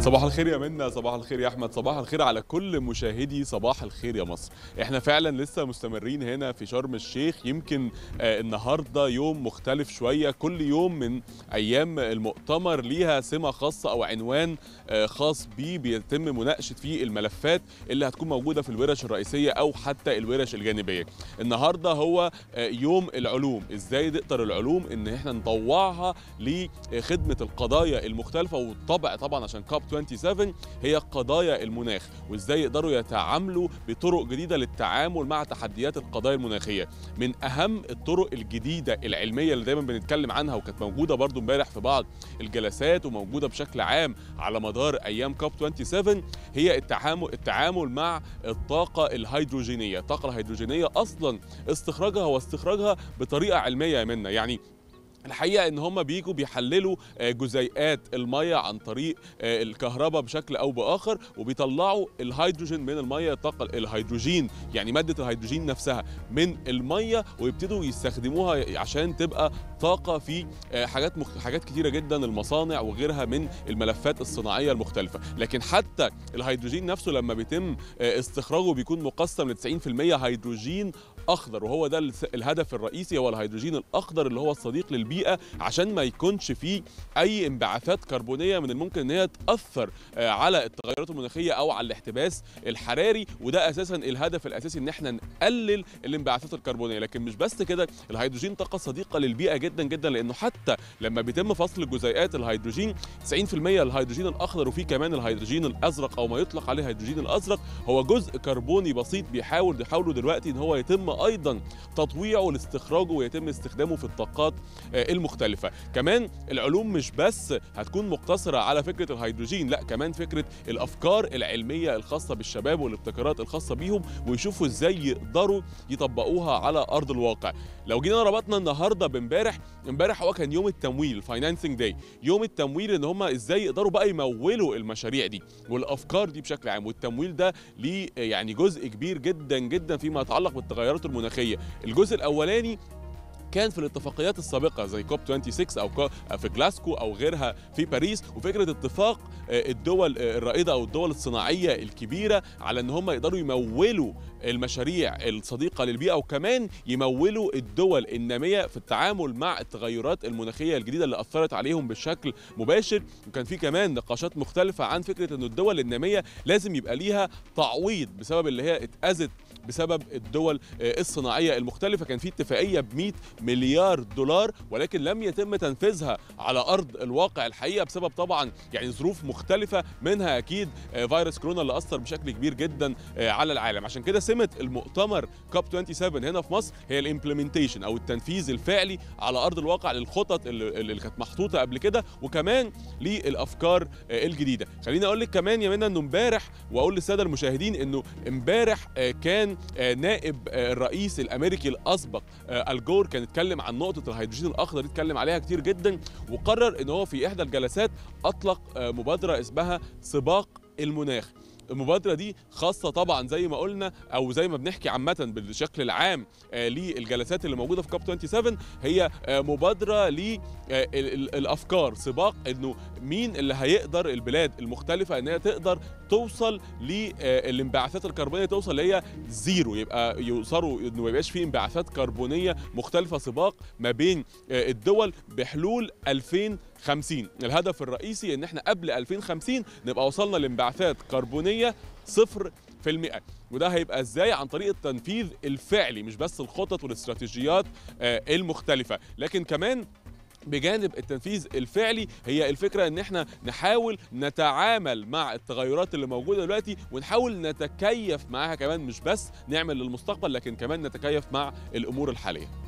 صباح الخير يا منى صباح الخير يا احمد صباح الخير على كل مشاهدي صباح الخير يا مصر احنا فعلا لسه مستمرين هنا في شرم الشيخ يمكن آه النهارده يوم مختلف شويه كل يوم من ايام المؤتمر ليها سمه خاصه او عنوان آه خاص بيه بيتم مناقشه فيه الملفات اللي هتكون موجوده في الورش الرئيسيه او حتى الورش الجانبيه النهارده هو آه يوم العلوم ازاي نقدر العلوم ان احنا نطوعها لخدمه القضايا المختلفه والطبع طبعا عشان كاب 27 هي قضايا المناخ وازاي يقدروا يتعاملوا بطرق جديده للتعامل مع تحديات القضايا المناخيه من اهم الطرق الجديده العلميه اللي دايما بنتكلم عنها وكانت موجوده برضو امبارح في بعض الجلسات وموجوده بشكل عام على مدار ايام كاب 27 هي التعامل التعامل مع الطاقه الهيدروجينيه الطاقه الهيدروجينيه اصلا استخراجها هو استخراجها بطريقه علميه يا منا يعني الحقيقه ان هم بيجوا بيحللوا جزيئات الميه عن طريق الكهرباء بشكل او باخر وبيطلعوا الهيدروجين من الميه الطاقه الهيدروجين يعني ماده الهيدروجين نفسها من الميه ويبتدوا يستخدموها عشان تبقى طاقه في حاجات مخ... حاجات كتيره جدا المصانع وغيرها من الملفات الصناعيه المختلفه لكن حتى الهيدروجين نفسه لما بيتم استخراجه بيكون مقسم ل 90% هيدروجين اخضر وهو ده الهدف الرئيسي هو الهيدروجين الاخضر اللي هو الصديق للبيئه عشان ما يكونش فيه اي انبعاثات كربونيه من الممكن ان هي تاثر على التغيرات المناخيه او على الاحتباس الحراري وده اساسا الهدف الاساسي ان احنا نقلل الانبعاثات الكربونيه لكن مش بس كده الهيدروجين طاقه صديقه للبيئه جدا جدا لانه حتى لما بيتم فصل جزيئات الهيدروجين 90% الهيدروجين الاخضر وفي كمان الهيدروجين الازرق او ما يطلق عليه الهيدروجين الازرق هو جزء كربوني بسيط بيحاول يحاولوا دلوقتي ان هو يتم ايضا تطويعه لاستخراجه ويتم استخدامه في الطاقات المختلفه كمان العلوم مش بس هتكون مقتصره على فكره الهيدروجين لا كمان فكره الافكار العلميه الخاصه بالشباب والابتكارات الخاصه بيهم ويشوفوا ازاي يقدروا يطبقوها على ارض الواقع لو جينا ربطنا النهارده بامبارح امبارح هو كان يوم التمويل فاينانسنج داي يوم التمويل ان هم ازاي يقدروا بقى يمولوا المشاريع دي والافكار دي بشكل عام والتمويل ده ليه يعني جزء كبير جدا جدا فيما يتعلق بالتغيرات المناخيه الجزء الاولاني كان في الاتفاقيات السابقه زي كوب 26 او في جلاسكو او غيرها في باريس وفكره اتفاق الدول الرائده او الدول الصناعيه الكبيره على ان هم يقدروا يمولوا المشاريع الصديقه للبيئه وكمان يمولوا الدول الناميه في التعامل مع التغيرات المناخيه الجديده اللي اثرت عليهم بشكل مباشر وكان في كمان نقاشات مختلفه عن فكره ان الدول الناميه لازم يبقى ليها تعويض بسبب اللي هي اتاذت بسبب الدول الصناعيه المختلفه كان في اتفاقيه ب 100 مليار دولار ولكن لم يتم تنفيذها على ارض الواقع الحقيقه بسبب طبعا يعني ظروف مختلفه منها اكيد فيروس كورونا اللي اثر بشكل كبير جدا على العالم عشان كده سمه المؤتمر كاب 27 هنا في مصر هي الامبلمنتيشن او التنفيذ الفعلي على ارض الواقع للخطط اللي, اللي كانت محطوطه قبل كده وكمان للافكار الجديده خليني اقول لك كمان يا منى انه امبارح واقول للساده المشاهدين انه امبارح كان نائب الرئيس الامريكي الاسبق الجور كان اتكلم عن نقطه الهيدروجين الاخضر دي اتكلم عليها كتير جدا وقرر ان هو في احدى الجلسات اطلق مبادره اسمها سباق المناخ المبادره دي خاصه طبعا زي ما قلنا او زي ما بنحكي عامه بالشكل العام آه للجلسات اللي موجوده في كاب 27 هي آه مبادره للافكار سباق انه مين اللي هيقدر البلاد المختلفه ان هي تقدر توصل للانبعاثات الكربونيه توصل اللي هي زيرو يبقى يوصلوا انه ما يبقاش في انبعاثات كربونيه مختلفه سباق ما بين آه الدول بحلول 2000 50 الهدف الرئيسي ان احنا قبل 2050 نبقى وصلنا لانبعاثات كربونيه صفر في المئة وده هيبقى ازاي عن طريق التنفيذ الفعلي مش بس الخطط والاستراتيجيات المختلفة لكن كمان بجانب التنفيذ الفعلي هي الفكره ان احنا نحاول نتعامل مع التغيرات اللي موجوده دلوقتي ونحاول نتكيف معاها كمان مش بس نعمل للمستقبل لكن كمان نتكيف مع الامور الحاليه